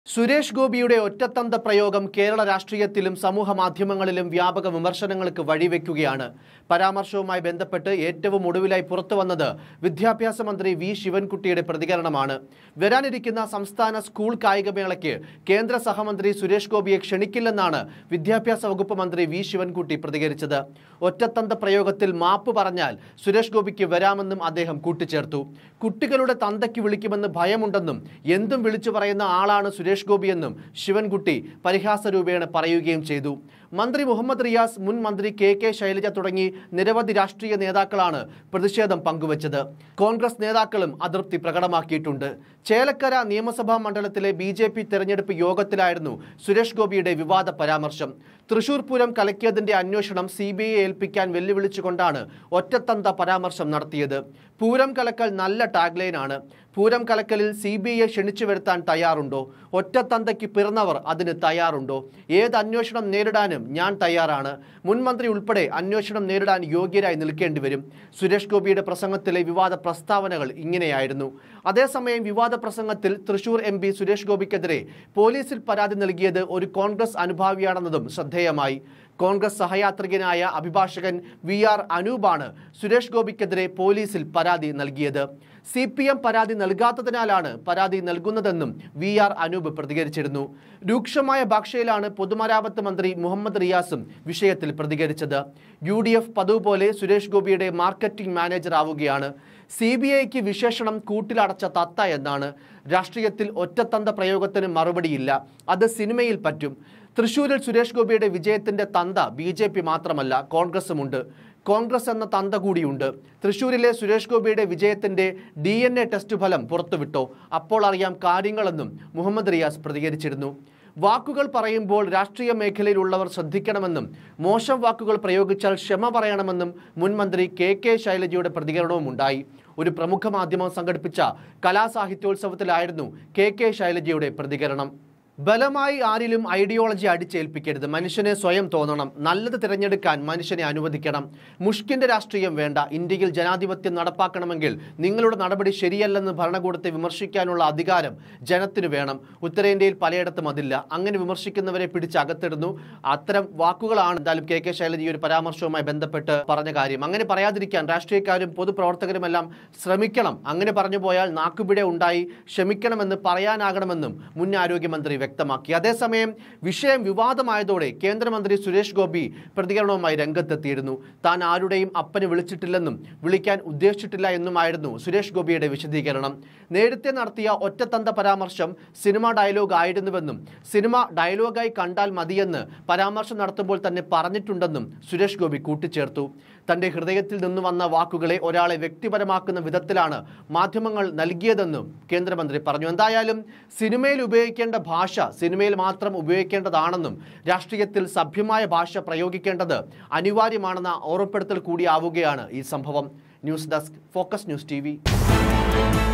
സുരേഷ് ഗോപിയുടെ ഒറ്റത്തന്ത പ്രയോഗം കേരള രാഷ്ട്രീയത്തിലും സമൂഹ മാധ്യമങ്ങളിലും വ്യാപക വിമർശനങ്ങൾക്ക് വഴിവെക്കുകയാണ് പരാമർശവുമായി ബന്ധപ്പെട്ട് ഏറ്റവും ഒടുവിലായി പുറത്തു വന്നത് വിദ്യാഭ്യാസ മന്ത്രി വി ശിവൻകുട്ടിയുടെ പ്രതികരണമാണ് വരാനിരിക്കുന്ന സംസ്ഥാന സ്കൂൾ കായികമേളയ്ക്ക് കേന്ദ്ര സഹമന്ത്രി സുരേഷ് ഗോപിയെ ക്ഷണിക്കില്ലെന്നാണ് വിദ്യാഭ്യാസ വകുപ്പ് മന്ത്രി വി ശിവൻകുട്ടി പ്രതികരിച്ചത് ഒറ്റത്തന്ത പ്രയോഗത്തിൽ മാപ്പ് പറഞ്ഞാൽ സുരേഷ് ഗോപിക്ക് വരാമെന്നും അദ്ദേഹം കൂട്ടിച്ചേർത്തു കുട്ടികളുടെ തന്തയ്ക്ക് വിളിക്കുമെന്ന് ഭയമുണ്ടെന്നും എന്തും വിളിച്ചു പറയുന്ന ആളാണ് സുരേഷ് ഗോപിയെന്നും ശിവൻകുട്ടി പരിഹാസ രൂപേണ പറയുകയും ചെയ്തു മന്ത്രി മുഹമ്മദ് റിയാസ് മുൻ മന്ത്രി കെ കെ ശൈലജ തുടങ്ങി നിരവധി രാഷ്ട്രീയ നേതാക്കളാണ് പ്രതിഷേധം പങ്കുവച്ചത് കോൺഗ്രസ് നേതാക്കളും അതൃപ്തി പ്രകടമാക്കിയിട്ടുണ്ട് ചേലക്കര നിയമസഭാ മണ്ഡലത്തിലെ ബി ജെ പി തെരഞ്ഞെടുപ്പ് യോഗത്തിലായിരുന്നു സുരേഷ് ഗോപിയുടെ വിവാദ പരാമർശം തൃശൂർ പൂരം കലക്കിയതിന്റെ അന്വേഷണം സി ബി ഐ ഏൽപ്പിക്കാൻ വെല്ലുവിളിച്ചുകൊണ്ടാണ് ഒറ്റത്തന്ത പരാമർശം നടത്തിയത് പൂരം കലക്കൽ നല്ല ടാഗ്ലൈനാണ് പൂരം കലക്കലിൽ സി ബി ഐ ക്ഷണിച്ചു വരുത്താൻ തയ്യാറുണ്ടോ ഒറ്റത്തന്തയ്ക്ക് പിറന്നവർ അതിന് തയ്യാറുണ്ടോ ഏത് അന്വേഷണം നേരിടാനും ഞാൻ തയ്യാറാണ് മുൻ മന്ത്രി ഉൾപ്പെടെ അന്വേഷണം നേരിടാൻ യോഗ്യരായി നിൽക്കേണ്ടി വരും സുരേഷ് ഗോപിയുടെ പ്രസംഗത്തിലെ വിവാദ പ്രസ്താവനകൾ ഇങ്ങനെയായിരുന്നു അതേസമയം വിവാദ പ്രസംഗത്തിൽ തൃശൂർ എം പി സുരേഷ് ഗോപിക്കെതിരെ പോലീസിൽ പരാതി നൽകിയത് ഒരു കോൺഗ്രസ് അനുഭാവിയാണെന്നതും ശ്രദ്ധേയമായി കോൺഗ്രസ് സഹയാത്രികനായ അഭിഭാഷകൻ വി ആർ അനൂപാണ് സുരേഷ് ഗോപിക്കെതിരെ പോലീസിൽ പരാതി നൽകിയത് സി പി എം പരാതി നൽകാത്തതിനാലാണ് പരാതി നൽകുന്നതെന്നും വി ആർ അനൂപ് പ്രതികരിച്ചിരുന്നു രൂക്ഷമായ ഭാഷയിലാണ് പൊതുമരാമത്ത് മന്ത്രി മുഹമ്മദ് റിയാസും വിഷയത്തിൽ പ്രതികരിച്ചത് യു ഡി എഫ് പതിവ് പോലെ സുരേഷ് ഗോപിയുടെ മാർക്കറ്റിംഗ് മാനേജർ ആവുകയാണ് സി ബി ഐക്ക് വിശേഷണം കൂട്ടിലടച്ച തത്ത എന്നാണ് രാഷ്ട്രീയത്തിൽ ഒറ്റത്തന്ത പ്രയോഗത്തിന് മറുപടിയില്ല അത് സിനിമയിൽ പറ്റും തൃശൂരിൽ സുരേഷ് ഗോപിയുടെ വിജയത്തിന്റെ തന്ത ബി ജെ പി മാത്രമല്ല കോൺഗ്രസുമുണ്ട് കോൺഗ്രസ് എന്ന തന്ത കൂടിയുണ്ട് തൃശൂരിലെ സുരേഷ് ഗോപിയുടെ വിജയത്തിന്റെ ഡി എൻ എ ടെസ്റ്റ് ഫലം പുറത്തുവിട്ടോ അപ്പോൾ അറിയാം കാര്യങ്ങളെന്നും മുഹമ്മദ് റിയാസ് പ്രതികരിച്ചിരുന്നു വാക്കുകൾ പറയുമ്പോൾ രാഷ്ട്രീയ മേഖലയിലുള്ളവർ ശ്രദ്ധിക്കണമെന്നും മോശം വാക്കുകൾ പ്രയോഗിച്ചാൽ ക്ഷമ പറയണമെന്നും മുൻ മന്ത്രി കെ കെ ശൈലജയുടെ പ്രതികരണവും ഉണ്ടായി ഒരു പ്രമുഖ മാധ്യമം സംഘടിപ്പിച്ച കലാസാഹിത്യോത്സവത്തിലായിരുന്നു കെ കെ ശൈലജയുടെ പ്രതികരണം ബലമായി ആരിലും ഐഡിയോളജി അടിച്ചേൽപ്പിക്കരുത് മനുഷ്യനെ സ്വയം തോന്നണം നല്ലത് തിരഞ്ഞെടുക്കാൻ മനുഷ്യനെ അനുവദിക്കണം മുഷ്കിന്റെ രാഷ്ട്രീയം വേണ്ട ഇന്ത്യയിൽ ജനാധിപത്യം നടപ്പാക്കണമെങ്കിൽ നിങ്ങളുടെ നടപടി ശരിയല്ലെന്ന് ഭരണകൂടത്തെ വിമർശിക്കാനുള്ള അധികാരം ജനത്തിന് വേണം ഉത്തരേന്ത്യയിൽ പലയിടത്തും അതില്ല അങ്ങനെ വിമർശിക്കുന്നവരെ പിടിച്ച് അകത്തിടുന്നു അത്തരം വാക്കുകളാണ് എന്തായാലും കെ കെ ശൈലജ ഈ ഒരു പരാമർശവുമായി ബന്ധപ്പെട്ട് പറഞ്ഞ കാര്യം അങ്ങനെ പറയാതിരിക്കാൻ രാഷ്ട്രീയക്കാരും പൊതുപ്രവർത്തകരുമെല്ലാം ശ്രമിക്കണം അങ്ങനെ പറഞ്ഞു പോയാൽ നാക്കുപിഴ ഉണ്ടായി ക്ഷമിക്കണമെന്ന് പറയാനാകണമെന്നും മുൻ ആരോഗ്യമന്ത്രി വ്യക്തമാക്കി അതേസമയം വിഷയം വിവാദമായതോടെ കേന്ദ്രമന്ത്രി സുരേഷ് ഗോപി പ്രതികരണവുമായി രംഗത്തെത്തിയിരുന്നു താൻ ആരുടെയും അപ്പന് വിളിച്ചിട്ടില്ലെന്നും വിളിക്കാൻ ഉദ്ദേശിച്ചിട്ടില്ല എന്നുമായിരുന്നു സുരേഷ് ഗോപിയുടെ വിശദീകരണം നേരത്തെ നടത്തിയ ഒറ്റത്തന്ത പരാമർശം സിനിമ ഡയലോഗ് ആയിരുന്നുവെന്നും സിനിമ ഡയലോഗായി കണ്ടാൽ മതിയെന്ന് പരാമർശം നടത്തുമ്പോൾ തന്നെ പറഞ്ഞിട്ടുണ്ടെന്നും സുരേഷ് ഗോപി കൂട്ടിച്ചേർത്തു തന്റെ ഹൃദയത്തിൽ നിന്ന് വന്ന വാക്കുകളെ ഒരാളെ വ്യക്തിപരമാക്കുന്ന വിധത്തിലാണ് മാധ്യമങ്ങൾ നൽകിയതെന്നും കേന്ദ്രമന്ത്രി പറഞ്ഞു എന്തായാലും സിനിമയിൽ ഉപയോഗിക്കേണ്ട ഭാഷ സിനിമയിൽ മാത്രം ഉപയോഗിക്കേണ്ടതാണെന്നും രാഷ്ട്രീയത്തിൽ സഭ്യമായ ഭാഷ പ്രയോഗിക്കേണ്ടത് അനിവാര്യമാണെന്ന ഓർമ്മപ്പെടുത്തൽ കൂടിയാവുകയാണ് ഈ സംഭവം news desk focus news T